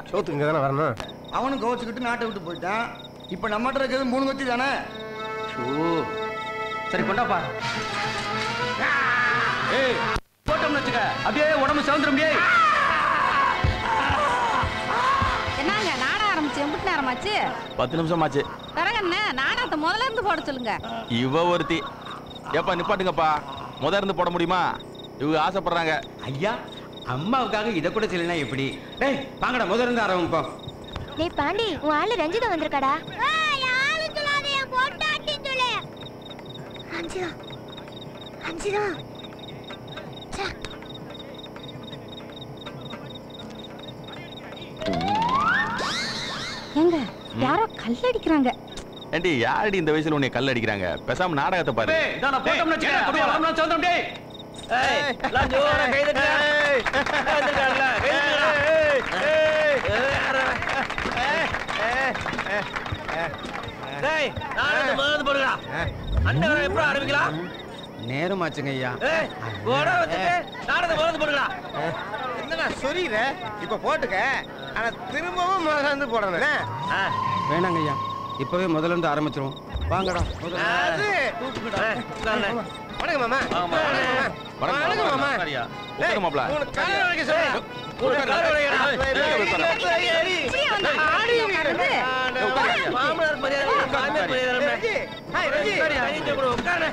சோத்துக்கு இங்கே தானே வரணும் அவனும் கோச்சுக்கிட்டு நாட்டை விட்டு போயிட்டான் இப்போ நம்மகிட்ட இருக்கிறது மூணு கொத்தி தானே ஷூ சரி கொண்டாப்பா ஏய் போட்டோம்னு வச்சுக்க அப்படியே உடம்பு சிவந்துரும் டேய் என்னங்க நாடகம் ஆரம்பிச்சு எம்பிட்டு நேரமாச்சு பத்து நிமிஷம் ஆச்சு பிறகு என்ன நாடகத்தை முதல்ல இருந்து போட சொல்லுங்க இவ ஒருத்தி ஏப்பா நிப்பாட்டுங்கப்பா முத இருந்து போட முடியுமா இவங்க ஆசைப்படுறாங்க ஐயா அம்மாவுக்காக இதை கூட சொல்லனா எப்படி டேய் வாங்கடா முதல்ல இருந்து ஆரம்பிப்போம் டேய் பாண்டி உன் ஆளு ரஞ்சிதா வந்திருக்காடா அஞ்சுதா அஞ்சுதா எங்க யாரோ கல்லடிக்கிறாங்க ஏண்டி யாரடி இந்த வயசுல உன்னை கல் அடிக்கிறாங்க பேசாம நாடகத்தை பாரு டேய் இதான் நான் போட்டோம்னு வச்சுக்க அப்படியே உடம்பு சிவந்துரும் டேய் ஏய் எல்லாம் ஜோரா கை தட்டுடா வந்துட்டான்ல கை டேய் நாடகத்தை முதல்ல போடுடா அண்ணன் எப்படி ஆரம்பிக்கலாம் நேரமாச்சுங்க ஐயா போட வந்துட்டு நாடகத்தை முதல்ல போடுடா என்னடா சொல்லிடுற இப்போ போட்டுக்க ஆனா திரும்பவும் முதல்ல இருந்து போடணும் ஆ, வேணாங்க ஐயா இப்பவே முதல்ல இருந்து ஆரம்பிச்சிருவோம் வாங்கடா அது வணக்கம் மாமா ஆமா. வணக்கம் வணக்கம் மாமா சரியா டேய், உட்காரு மாப்ள உனக்கு காலை வலிக்க சொல்றேன். உனக்கு காலை வலிக்கடா. டேய், டேய், டேய், டேய், டேய். இப்படியே வந்து ஆடி உட்காருது. மாமனார் மரியாதை மாமியார் மரியாதை ரஞ்சி, ஹாய், ரஞ்சி. ஐந்து கூட உட்காரு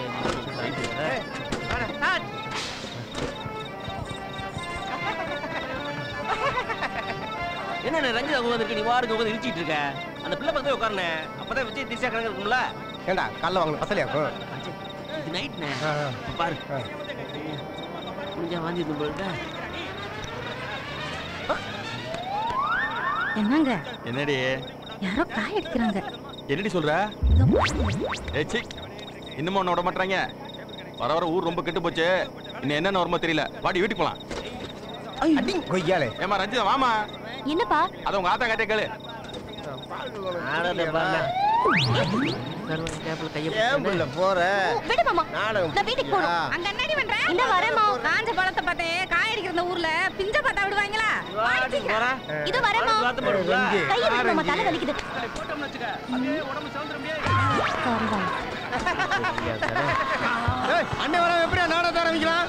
என்ன ரஞ்சிதா உட்காந்துருக்கு நீ வாருக்கு உட்காந்து இடிச்சிட்டு இருக்க அந்த பிள்ளை பக்கத்துல உட்காருனே அப்பதான் விஜய் திசா கணக்கு இருக்கும்ல ஏண்டா கல்ல வாங்கணும் பசலியாக்கும் இது நைட்னே ஆ, பாரு ஆ. கொஞ்சம் வாந்தி போயிட்டு என்னங்க என்னடி யாரோ காய் அடிக்கிறாங்க என்னடி சொல்ற ஏய் சி இன்னும் உன்னை விட மாட்டாங்க வர வர ஊர் ரொம்ப கெட்டு போச்சு இன்னும் என்னென்ன வருமோ தெரியல வாடி வீட்டுக்கு போலாம் அடி கொய்யாலே ஏமா ரஞ்சிதா வாமா என்னப்பா அத உங்க ஆத்தா கேட்டே கேளு ஏன் புள்ள போற விடு மாமா நாடகம் நான் வீட்டுக்கு போகணும். ஆ. அங்க என்னடி பண்ற இந்த வரேம்மா. காஞ்ச பழத்தை பார்த்தே காய் அடிக்கிற இந்த ஊர்ல பிஞ்ச பார்த்தா விடுவாங்களா வாடி சீக்கிரம். இது வரேம்மா ரஞ்சி, கையை ஆ, விடு மாமா ரஞ்சி. தலை வலிக்குது கருவாய். ஏய், அண்ணன் வர எப்படியா நாடகத்தை ஆரம்பிக்கலாம்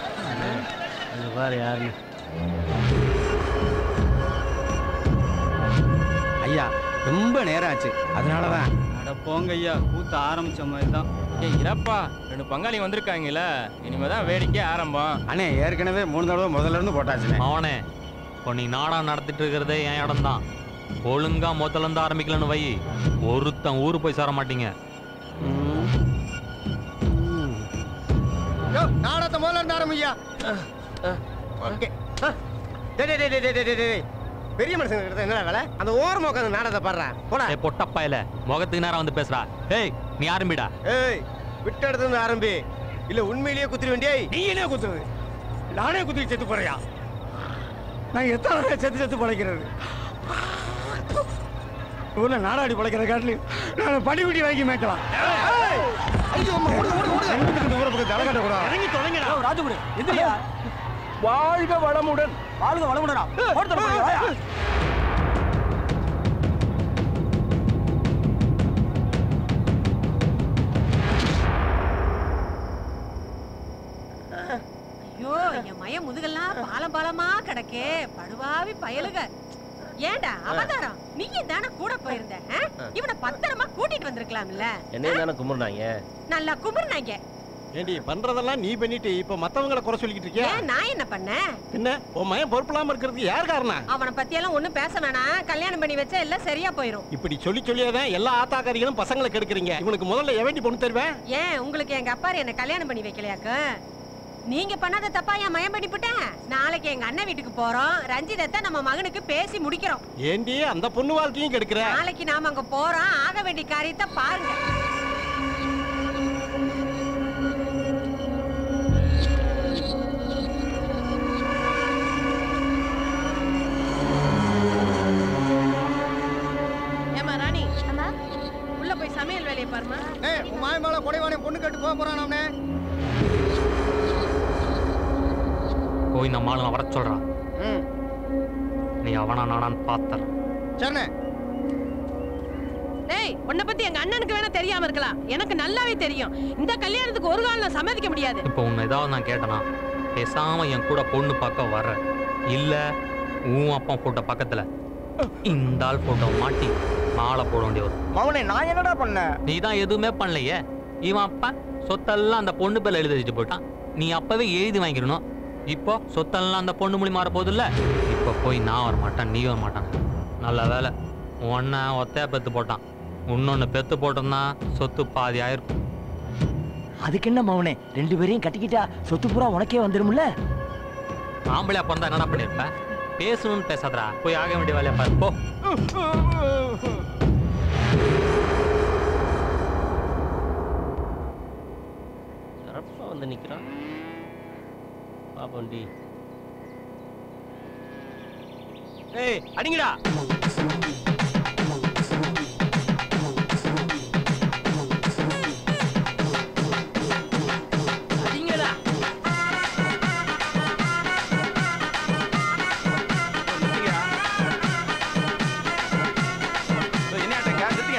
ஐயா ரொம்ப நேரம் ஆச்சு அதனாலதான் அட போங்க ஐயா கூத்து ஆரம்பிச்ச மாதிரி தான் ஏய் இறப்பா ரெண்டு பங்காளி வந்திருக்காங்கல்ல இனிமே தான் வேடிக்கை ஆரம்பம் அண்ணே ஏற்கனவே மூணு தடவை முதல்ல இருந்து போட்டாச்சுண்ணே அவனே இப்போ நீ நாடகம் நடத்திட்டு இருக்கிறதே என் இடம் தான் ஒழுங்கா முதல்ல இருந்து ஆரம்பிக்கலன்னு வை ஒருத்தன் ஊரு போய் சேர மாட்டீங்க யோ, நாடகத்தை முதல்ல இருந்து ஆரம்பியா ஓகே டேய், டேய், டேய், டேய், டேய், டேய், டேய். பெரிய மனுஷங்க கிட்ட என்ன வேலை அந்த ஓரமா உட்காந்து நாடகத்தை பாடுறேன் போடா ஏய் பொட்டப்பாயில முகத்துக்கு நேரம் வந்து பேசுறா ஏய் நீ ஆரம்பிடா ஏய் விட்ட இடத்துல இருந்து ஆரம்பி இல்ல உண்மையிலேயே குத்திர வேண்டிய நீ என்ன குத்துறது நானே குத்தி செத்து போறியா நான் எத்தனை நாள் செத்து செத்து பழைக்கிறது ஊர்ல நாடாடி பழைக்கிற காட்டிலையும் நான் படிக்குட்டி வாங்கி மேய்க்கலாம் இறங்கி தொடங்கிடா ராஜகுடி எந்திரியா வாழ்க வளமுடன் வாழ்க வளமுடனா ஐயோ என் மயம் முதுகெல்லாம் பாலம் பாலமா கிடக்கே படுவாவி பயலுக ஏண்டா அவதாரம் நீயும் தானே கூட போயிருந்த ஆ? இவனை பத்திரமா கூட்டிட்டு வந்திருக்கலாம்ல என்னையும் தானே கும்பிடுறாங்க நல்லா கும்பிடுனாங்க ஏண்டி பண்றதெல்லாம் நீ பண்ணிட்டு இப்ப மத்தவங்கள குறை சொல்லிக்கிட்டு இருக்கியா ஏன் நான் என்ன பண்ணேன் பின்ன உன் மயன் பொறுப்பில்லாம இருக்கிறதுக்கு யார் காரணம் அவனை பத்தி எல்லாம் ஒண்ணும் பேச வேணாம் கல்யாணம் பண்ணி வச்சா எல்லாம் சரியா போயிரும் இப்படி சொல்லி சொல்லியாதான் எல்லா ஆத்தாக்காரிகளும் பசங்களை கெடுக்குறீங்க இவனுக்கு முதல்ல எவண்டி பொண்ணு தருவேன் ஏன் உங்களுக்கு எங்க அப்பாரு என்ன கல்யாணம் பண்ணி வைக்கலையாக்கு நீங்க பண்ணாத தப்பா என் மயம் பண்ணிவிட்டேன் நாளைக்கு எங்க அண்ணன் வீட்டுக்கு போறோம் ரஞ்சிதத்தை நம்ம மகனுக்கு பேசி முடிக்கிறோம் ஏண்டி அந்த பொண்ணு வாழ்க்கையும் கெடுக்கிற நாளைக்கு நாம அங்க போறோம் ஆக வேண்டிய காரியத்தை பாருங்க ஏமா ராணி அம்மா உள்ள போய் சமையல் வேலையை பாருமா ஏய் உன் மாயன் மேல கொடைவானே பொண்ணு கேட்டு போக போறான் அவனே போய் நம்ம ஆளுங்க வர சொல்றான் நீ அவனா நானான்னு பார்த்தர் சரிண்ணே டேய் உன்னை பத்தி எங்க அண்ணனுக்கு வேணா தெரியாம இருக்கலாம் எனக்கு நல்லாவே தெரியும் இந்த கல்யாணத்துக்கு ஒரு காலம் நான் சம்மதிக்க முடியாது இப்போ உன்னை ஏதாவது நான் கேட்டனா பேசாம என் கூட பொண்ணு பார்க்க வர்ற இல்ல உன் அப்பா போட்டோ பக்கத்துல இந்த ஆள் போட்டோ மாட்டி மாலை போட வேண்டிய வரும் மவனே நான் என்னடா பண்ணேன் நீ தான் எதுவுமே பண்ணலையே இவன் அப்பா சொத்தெல்லாம் அந்த பொண்ணு பேர்ல எழுதி வச்சுட்டு போயிட்டான் நீ அப்பவே எழுதி வாங்கிக்கணும் இப்போ சொத்தெல்லாம் அந்த பொண்ணு மூலி மாற போகுதுல்ல இப்போ போய் நான் வர மாட்டேன் நீ வர மாட்டான் நல்ல வேலை ஒன்ன ஒத்தையா பெத்து போட்டான் இன்னொன்னு பெத்து போட்டோம்னா சொத்து பாதி ஆயிருக்கும் அதுக்கு என்ன மவனே ரெண்டு பேரையும் கட்டிக்கிட்டா சொத்து பூரா உனக்கே வந்துரும்ல ஆம்பளையா பிறந்தா என்னடா பண்ணிருப்ப பேசணும்னு பேசாதடா போய் ஆக வேண்டிய வேலையை பாரு போ சிறப்பா வந்து நிக்கிறான் பாப்போண்டி ஏய் அடிங்கடா அடிங்கடா என்ன ஆட்டங்க நிறுத்துங்க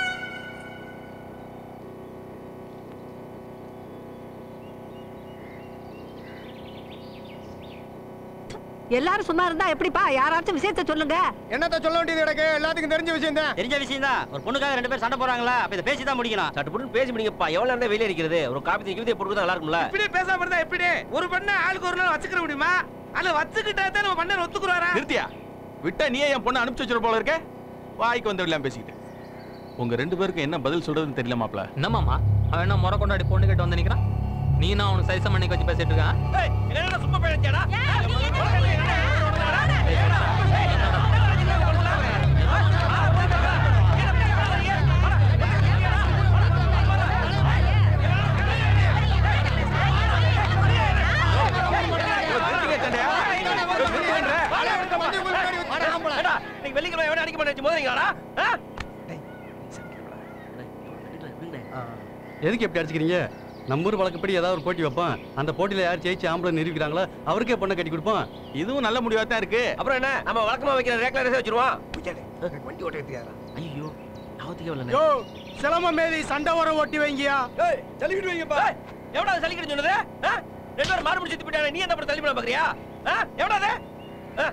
எல்லாரும் சும்மா இருந்தா எப்படிப்பா யாராச்சும் விஷயத்த சொல்லுங்க என்னத்த சொல்ல வேண்டியது எனக்கு எல்லாத்துக்கும் தெரிஞ்ச விஷயம் தான் தெரிஞ்ச விஷயம் தான் ஒரு பொண்ணுக்காக ரெண்டு பேர் சண்டை போறாங்களா அப்ப இதை பேசி தான் முடிக்கணும் சட்டு புட்டு பேசி முடிங்கப்பா எவ்வளவு நேரம் வெளியே இருக்கிறது ஒரு காப்பி தூக்கி போட்டு நல்லா இருக்கும்ல இப்படி பேசாம இருந்தா எப்படி ஒரு பண்ண ஆளுக்கு ஒரு நாள் வச்சுக்கிற முடியுமா அல்ல வச்சுக்கிட்டா தான் நம்ம பண்ண ஒத்துக்குறாரா நிறுத்தியா விட்டா நீயே என் பொண்ணை அனுப்பிச்சு வச்சிரு போல இருக்க வாய்க்கு வந்து விடலாம் பேசிக்கிட்டு உங்க ரெண்டு பேருக்கும் என்ன பதில் சொல்றதுன்னு தெரியல மாப்ள என்னமாமா அவன் என்ன முறை கொண்டாடி பொண்ணு கேட்டு வந்து நிக்கிறான் நீ நான் அவனுக்கு சைசம் பண்ணி வச்சு பேசிட்டு இருக்கான் ஏய் என்ன சும்மா பேசியாடா இன்னைக்கு வெள்ளிக்கிழமை எவனை அடிக்க மாட்டேன் மோதிரீங்களாடா எதுக்கு எப்படி அடிச்சுக்கிறீங்க நம்ம ஊர் வழக்கப்படி ஏதாவது ஒரு போட்டி வைப்போம் அந்த போட்டியில யார் ஜெயிச்சு ஆம்பளை நிரூபிக்கிறாங்களோ அவருக்கே பொண்ணை கட்டி கொடுப்போம் இதுவும் நல்ல முடிவா தான் இருக்கு அப்புறம் என்ன நம்ம வழக்கமா வைக்கிற ரேக்ல ரேசே வச்சிருவோம் வண்டி ஓட்ட எடுத்துக்காரா ஐயோ நாவத்துக்கே வரல யோ சிலம்ப மேதி சண்டை வர ஓட்டி வைங்கயா ஏய் தள்ளிக்கிட்டு வைங்கப்பா எவடா தள்ளிக்கிட்டு சொன்னது ஆ? ரெண்டு பேரும் மாறு முடிச்சு போயிட்டாங்க நீ என்ன பண்ண தள்ளி பண்ண பாக்குறியா ஆ? எவடா அது ஆ?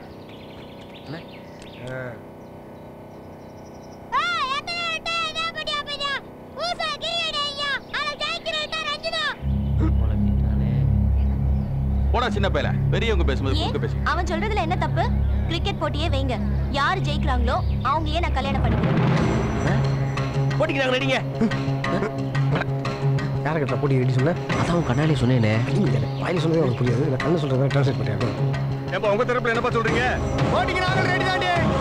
போடா சின்ன பையல பெரியவங்க பேசும்போது குறுக்க பேசு அவன் சொல்றதுல என்ன தப்பு கிரிக்கெட் போட்டியே வைங்க யார் ஜெயிக்கிறாங்களோ அவங்களையே நான் கல்யாணம் பண்ணிக்கிறேன் போட்டிக்கு நாங்க ரெடிங்க யாரை கட்டல போட்டி ரெடி சொன்ன அதான் கண்ணாலே சொன்னேனே வாயில சொன்னதே அவனுக்கு புரியாது நான் கண்ணு சொல்றதை டிரான்ஸ்லேட் பண்ணியாங்க ஏப்பா உங்க தரப்புல என்னப்பா சொல்றீங்க போட்டிக்கு நாங்கள் ரெடி தாண்டி